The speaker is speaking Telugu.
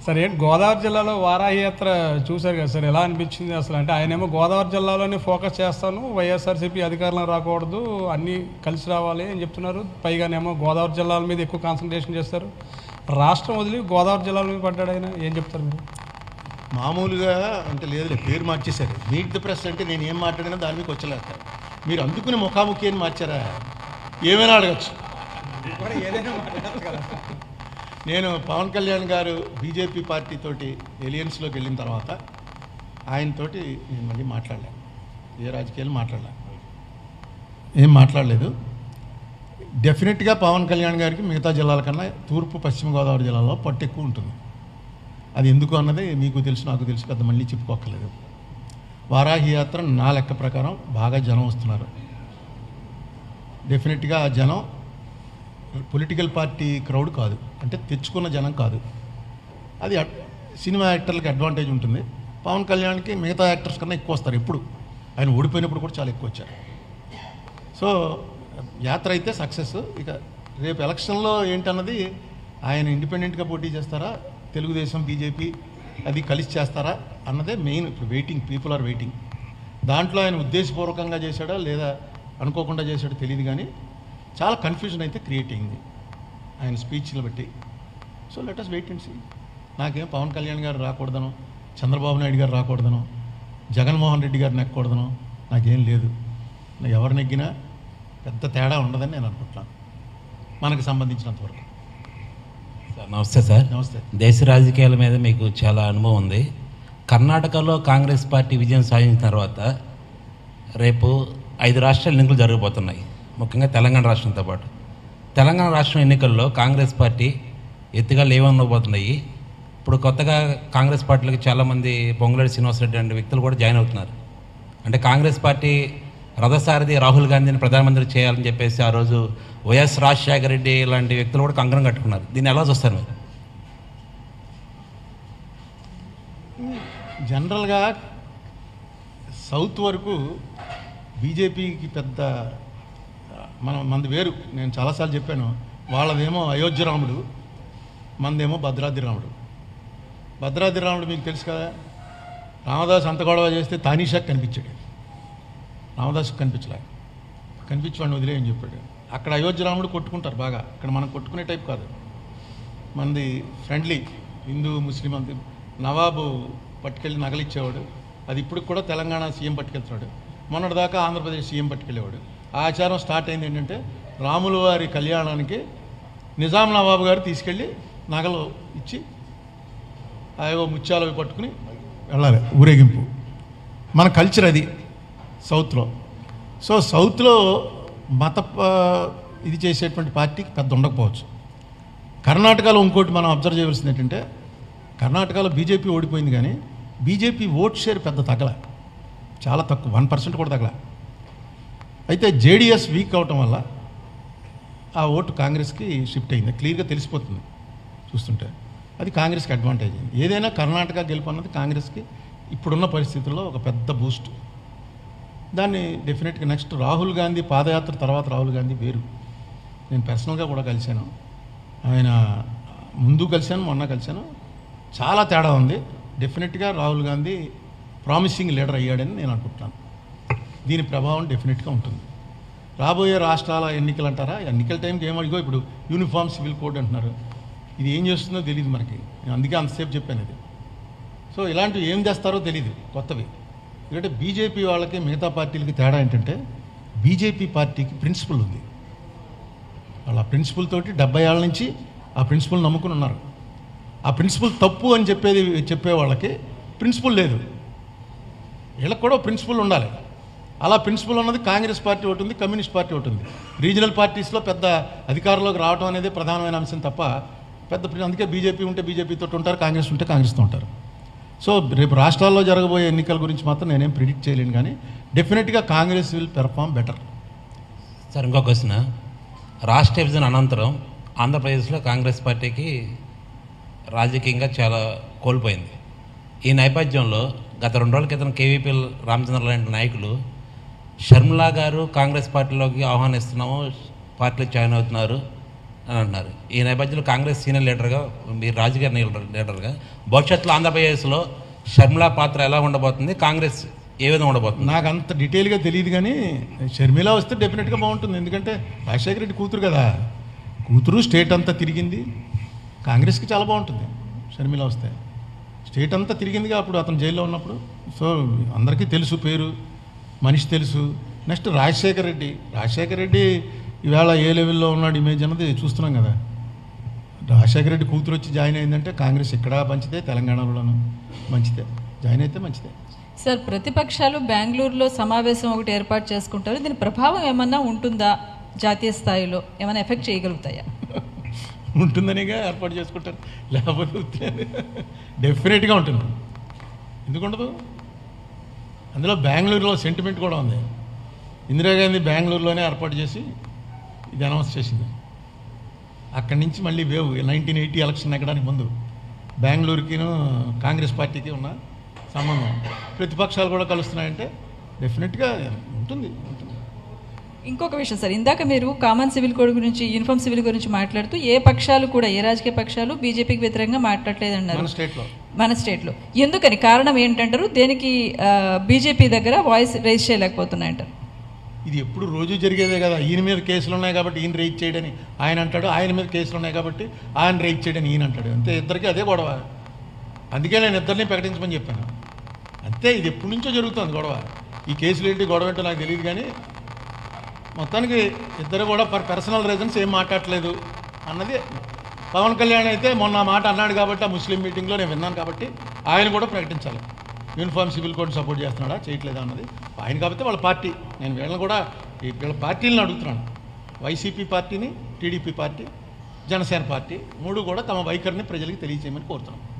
సరే ఏంటి గోదావరి జిల్లాలో వారాహి యాత్ర చూశారు కదా సార్ ఎలా అనిపించింది అసలు అంటే ఆయనేమో గోదావరి జిల్లాలోనే ఫోకస్ చేస్తాను వైఎస్ఆర్సీపీ అధికారంలో రాకూడదు అన్నీ కలిసి రావాలి అని చెప్తున్నారు పైగానేమో గోదావరి జిల్లాల మీద ఎక్కువ కాన్సన్ట్రేషన్ చేస్తారు రాష్ట్రం వదిలి గోదావరి జిల్లాల మీద పడ్డాడు ఆయన ఏం చెప్తారు మీరు మామూలుగా అంటే లేదులే పేరు మార్చేశారు మీట్ ది ప్రెస్ అంటే నేను ఏం మాట్లాడినా దాని మీకు వచ్చలేక మీరు అందుకుని ముఖాముఖి అని మార్చారా ఏమైనా అడగచ్చు నేను పవన్ కళ్యాణ్ గారు బీజేపీ పార్టీ తోటి ఎలియన్స్లోకి వెళ్ళిన తర్వాత ఆయనతోటి నేను మళ్ళీ మాట్లాడలేను ఏ రాజకీయాలు మాట్లాడలే ఏం మాట్లాడలేదు డెఫినెట్గా పవన్ కళ్యాణ్ గారికి మిగతా జిల్లాల కన్నా తూర్పు పశ్చిమ గోదావరి జిల్లాలో పట్టు ఎక్కువ ఉంటుంది అది ఎందుకు అన్నది మీకు తెలుసు నాకు తెలుసు పెద్ద మళ్ళీ చెప్పుకోక్కర్లేదు వారాహి యాత్ర నా లెక్క ప్రకారం బాగా జనం వస్తున్నారు డెఫినెట్గా ఆ జనం పొలిటికల్ పార్టీ క్రౌడ్ కాదు అంటే తెచ్చుకున్న జనం కాదు అది అట్- సినిమా యాక్టర్లకి అడ్వాంటేజ్ ఉంటుంది పవన్ కళ్యాణ్కి మిగతా యాక్టర్స్ కన్నా ఎక్కువ వస్తారు ఎప్పుడు ఆయన ఓడిపోయినప్పుడు కూడా చాలా ఎక్కువ వచ్చారు సో యాత్ర అయితే సక్సెస్ ఇక రేపు ఎలక్షన్లో ఏంటన్నది ఆయన ఇండిపెండెంట్గా పోటీ చేస్తారా తెలుగుదేశం బీజేపీ అది కలిసి చేస్తారా అన్నదే మెయిన్ ఇప్పుడు వెయిటింగ్ పీపుల్ ఆర్ వెయిటింగ్ దాంట్లో ఆయన ఉద్దేశపూర్వకంగా చేశాడా లేదా అనుకోకుండా చేశాడో తెలియదు కానీ చాలా కన్ఫ్యూజన్ అయితే క్రియేట్ అయింది ఆయన స్పీచ్లు బట్టి so let us wait and see నాకేం పవన్ కళ్యాణ్ గారు రాకూడదను చంద్రబాబు నాయుడు గారు రాకూడదను జగన్మోహన్ రెడ్డి గారు నెక్కకూడదను నాకేం లేదు నాకు ఎవరు నెగ్గినా పెద్ద తేడా ఉండదని నేను అనుకుంటున్నాను మనకు సంబంధించినంత వరకు సార్ నమస్తే సార్ నమస్తే దేశ రాజకీయాల మీద మీకు చాలా అనుభవం ఉంది కర్ణాటకలో కాంగ్రెస్ పార్టీ విజయం సాధించిన తర్వాత రేపు ఐదు రాష్ట్రాల ఎన్నికలు జరగబోతున్నాయి ముఖ్యంగా తెలంగాణ రాష్ట్రంతో పాటు తెలంగాణ రాష్ట్రం ఎన్నికల్లో కాంగ్రెస్ పార్టీ ఎత్తుగా లేవనబోతున్నాయి ఇప్పుడు కొత్తగా కాంగ్రెస్ పార్టీలకు చాలామంది పొంగులేటి శ్రీనివాసరెడ్డి అనే వ్యక్తులు కూడా జాయిన్ అవుతున్నారు అంటే కాంగ్రెస్ పార్టీ రథసారథి రాహుల్ గాంధీని ప్రధానమంత్రి చేయాలని చెప్పేసి ఆ రోజు వైఎస్ రాజశేఖర రెడ్డి లాంటి వ్యక్తులు కూడా కంకణం కట్టుకున్నారు దీన్ని ఎలా చూస్తారు మీరు జనరల్గా సౌత్ వరకు బీజేపీకి పెద్ద మన మనది వేరు నేను చాలాసార్లు చెప్పాను వాళ్ళదేమో అయోధ్య రాముడు మనదేమో భద్రాద్రి రాముడు భద్రాద్రి రాముడు మీకు తెలుసు కదా రామదాస్ అంత గొడవ చేస్తే తానీషాకి కనిపించాడు రామదాస్కి కనిపించలే కనిపించేవాడిని వదిలేయని చెప్పాడు అక్కడ అయోధ్య రాముడు కొట్టుకుంటారు బాగా ఇక్కడ మనం కొట్టుకునే టైప్ కాదు మనది ఫ్రెండ్లీ హిందూ ముస్లిం అంత నవాబు పట్టుకెళ్ళి నగలిచ్చేవాడు అది ఇప్పుడు కూడా తెలంగాణ సీఎం పట్టుకెళ్తున్నాడు మొన్నటిదాకా ఆంధ్రప్రదేశ్ సీఎం పట్టుకెళ్ళేవాడు ఆ ఆచారం స్టార్ట్ అయింది ఏంటంటే రాముల వారి కళ్యాణానికి నిజాం నవాబు గారు తీసుకెళ్ళి నగలు ఇచ్చి అవేవో ముత్యాలు అవి పట్టుకుని వెళ్ళాలి ఊరేగింపు మన కల్చర్ అది సౌత్లో సో సౌత్లో మత ప- ఇది చేసేటువంటి పార్టీకి పెద్ద ఉండకపోవచ్చు కర్ణాటకలో ఇంకోటి మనం అబ్జర్వ్ చేయవలసింది ఏంటంటే కర్ణాటకలో బీజేపీ ఓడిపోయింది కానీ బీజేపీ ఓట్ షేర్ పెద్ద తగ్గల చాలా తక్కువ వన్ పర్సెంట్ కూడా తగ్గల అయితే జేడీఎస్ వీక్ అవటం వల్ల ఆ ఓటు కాంగ్రెస్కి షిఫ్ట్ అయింది క్లియర్గా తెలిసిపోతుంది చూస్తుంటే అది కాంగ్రెస్కి అడ్వాంటేజ్ అయింది ఏదైనా కర్ణాటక గెలుపు అన్నది కాంగ్రెస్కి ఇప్పుడున్న పరిస్థితుల్లో ఒక పెద్ద బూస్ట్ దాన్ని డెఫినెట్గా నెక్స్ట్ రాహుల్ గాంధీ పాదయాత్ర తర్వాత రాహుల్ గాంధీ వేరు నేను పర్సనల్గా కూడా కలిశాను ఆయన ముందు కలిశాను మొన్న కలిశాను చాలా తేడా ఉంది డెఫినెట్గా రాహుల్ గాంధీ ప్రామిసింగ్ లీడర్ అయ్యాడని నేను అనుకుంటున్నాను దీని ప్రభావం డెఫినెట్గా ఉంటుంది రాబోయే రాష్ట్రాల ఎన్నికలు అంటారా ఎన్నికల టైంకి ఏమడిగో ఇప్పుడు యూనిఫామ్ సివిల్ కోడ్ అంటున్నారు ఇది ఏం చేస్తుందో తెలియదు మనకి నేను అందుకే అంతసేపు చెప్పాను ఇది సో ఇలాంటివి ఏం చేస్తారో తెలియదు కొత్తవి ఎందుకంటే బీజేపీ వాళ్ళకి మిగతా పార్టీలకి తేడా ఏంటంటే బీజేపీ పార్టీకి ప్రిన్సిపల్ ఉంది వాళ్ళ ప్రిన్సిపల్ తోటి డెబ్బై ఏళ్ళ నుంచి ఆ ప్రిన్సిపల్ నమ్ముకుని ఉన్నారు ఆ ప్రిన్సిపల్ తప్పు అని చెప్పేది చెప్పే వాళ్ళకి ప్రిన్సిపల్ లేదు వీళ్ళకి కూడా ప్రిన్సిపల్ ఉండాలి అలా ప్రిన్సిపల్ ఉన్నది కాంగ్రెస్ పార్టీ ఒకటి ఉంది కమ్యూనిస్ట్ పార్టీ ఒకటి ఉంది రీజనల్ పార్టీస్లో పెద్ద అధికారంలోకి రావడం అనేది ప్రధానమైన అంశం తప్ప పెద్ద ప్రి- అందుకే బీజేపీ ఉంటే బీజేపీతో ఉంటారు కాంగ్రెస్ ఉంటే కాంగ్రెస్తో ఉంటారు సో రేపు రాష్ట్రాల్లో జరగబోయే ఎన్నికల గురించి మాత్రం నేనేం ప్రిడిక్ట్ చేయలేను కానీ డెఫినెట్గా Congress will perform better sir ఇంకో క్వశ్చన్ రాష్ట్ర విభజన అనంతరం ఆంధ్రప్రదేశ్లో కాంగ్రెస్ పార్టీకి రాజకీయంగా చాలా కోల్పోయింది ఈ నేపథ్యంలో గత రెండు రోజుల క్రితం కేవీపీ రామచంద్ర లాంటి నాయకులు షర్మిలా గారు కాంగ్రెస్ పార్టీలోకి ఆహ్వానిస్తున్నాము పార్టీలో జాయిన్ అవుతున్నారు అని అంటున్నారు ఈ నేపథ్యంలో కాంగ్రెస్ సీనియర్ లీడర్గా మీరు రాజకీయ లీడర్ లీడర్గా భవిష్యత్తులో ఆంధ్రప్రదేశ్లో షర్మిల పాత్ర ఎలా ఉండబోతుంది కాంగ్రెస్ ఏ విధంగా ఉండబోతుంది నాకు అంత డీటెయిల్గా తెలియదు కానీ షర్మిల వస్తే డెఫినెట్గా బాగుంటుంది ఎందుకంటే రాజశేఖర రెడ్డి కూతురు కదా కూతురు స్టేట్ అంతా తిరిగింది కాంగ్రెస్కి చాలా బాగుంటుంది షర్మిల వస్తే స్టేట్ అంతా తిరిగిందిగా అప్పుడు అతను జైల్లో ఉన్నప్పుడు సో అందరికీ తెలుసు పేరు మనిషి తెలుసు నెక్స్ట్ రాజశేఖర రెడ్డి రాజశేఖర రెడ్డి ఈవేళ ఏ లెవెల్లో ఉన్నాడు ఇమేజ్ అన్నది చూస్తున్నాం కదా రాజశేఖర రెడ్డి కూతురు వచ్చి జాయిన్ అయిందంటే కాంగ్రెస్ ఇక్కడ మంచిదే తెలంగాణలోనూ మంచిదే జాయిన్ అయితే మంచిదే సార్ ప్రతిపక్షాలు బెంగళూరులో సమావేశం ఒకటి ఏర్పాటు చేసుకుంటారు దీని ప్రభావం ఏమన్నా ఉంటుందా జాతీయ స్థాయిలో ఏమైనా ఎఫెక్ట్ చేయగలుగుతాయా ఉంటుందనిగా ఏర్పాటు చేసుకుంటారు లేకపోతే ఉత్తినే. డెఫినెట్గా ఉంటుంది ఎందుకు ఉండదు అందులో బెంగళూరులో సెంటిమెంట్ కూడా ఉంది ఇందిరాగాంధీ బెంగళూరులోనే ఏర్పాటు చేసి ఇది అనౌన్స్ చేసింది అక్కడి నుంచి మళ్ళీ వేవ్ నైన్టీన్ ఎయిటీ ఎలక్షన్ ఎక్కడానికి ముందు బెంగళూరుకిను కాంగ్రెస్ పార్టీకి ఉన్న సంబంధం ప్రతిపక్షాలు కూడా కలుస్తున్నాయంటే డెఫినెట్గా ఉంటుంది ఉంటుంది ఇంకొక విషయం సార్ ఇందాక మీరు కామన్ సివిల్ కోడ్ గురించి యూనిఫామ్ సివిల్ గురించి మాట్లాడుతూ ఏ పక్షాలు కూడా ఏ రాజకీయ పక్షాలు బీజేపీకి వ్యతిరేకంగా మాట్లాడలేదన్నారు మన స్టేట్లో మన స్టేట్లో ఎందుకని కారణం ఏంటంటారు దేనికి బీజేపీ దగ్గర వాయిస్ రైజ్ చేయలేకపోతున్నాయంటారు ఇది ఎప్పుడు రోజు జరిగేదే కదా ఈయన మీద కేసులు ఉన్నాయి కాబట్టి ఈయన రైజ్ చేయడని ఆయన అంటాడు ఆయన మీద కేసులు ఉన్నాయి కాబట్టి ఆయన రైజ్ చేయడని ఈయన అంటాడు అంతే ఇద్దరికి అదే గొడవ అందుకే నేను ఇద్దరిని ప్రకటించమని చెప్పాను అంతే ఇది ఎప్పటి నుంచో జరుగుతుంది గొడవ ఈ కేసులు ఏంటి గొడవ ఏంటో నాకు తెలియదు కానీ మొత్తానికి ఇద్దరు కూడా పర్ పర్సనల్ రీజన్స్ ఏం మాట్లాడట్లేదు అన్నది పవన్ కళ్యాణ్ అయితే మొన్న ఆ మాట అన్నాడు కాబట్టి ఆ ముస్లిం మీటింగ్లో నేను విన్నాను కాబట్టి ఆయన కూడా ప్రకటించాలి యూనిఫామ్ సివిల్ కోడ్ సపోర్ట్ చేస్తున్నాడా చేయట్లేదా అన్నది ఆయన కాబట్టి వాళ్ళ పార్టీ నేను వీళ్ళని కూడా ఈ వీళ్ళ పార్టీలను అడుగుతున్నాను వైసీపీ పార్టీని టీడీపీ పార్టీ జనసేన పార్టీ మూడు కూడా తమ వైఖరిని ప్రజలకు తెలియజేయమని కోరుతున్నాను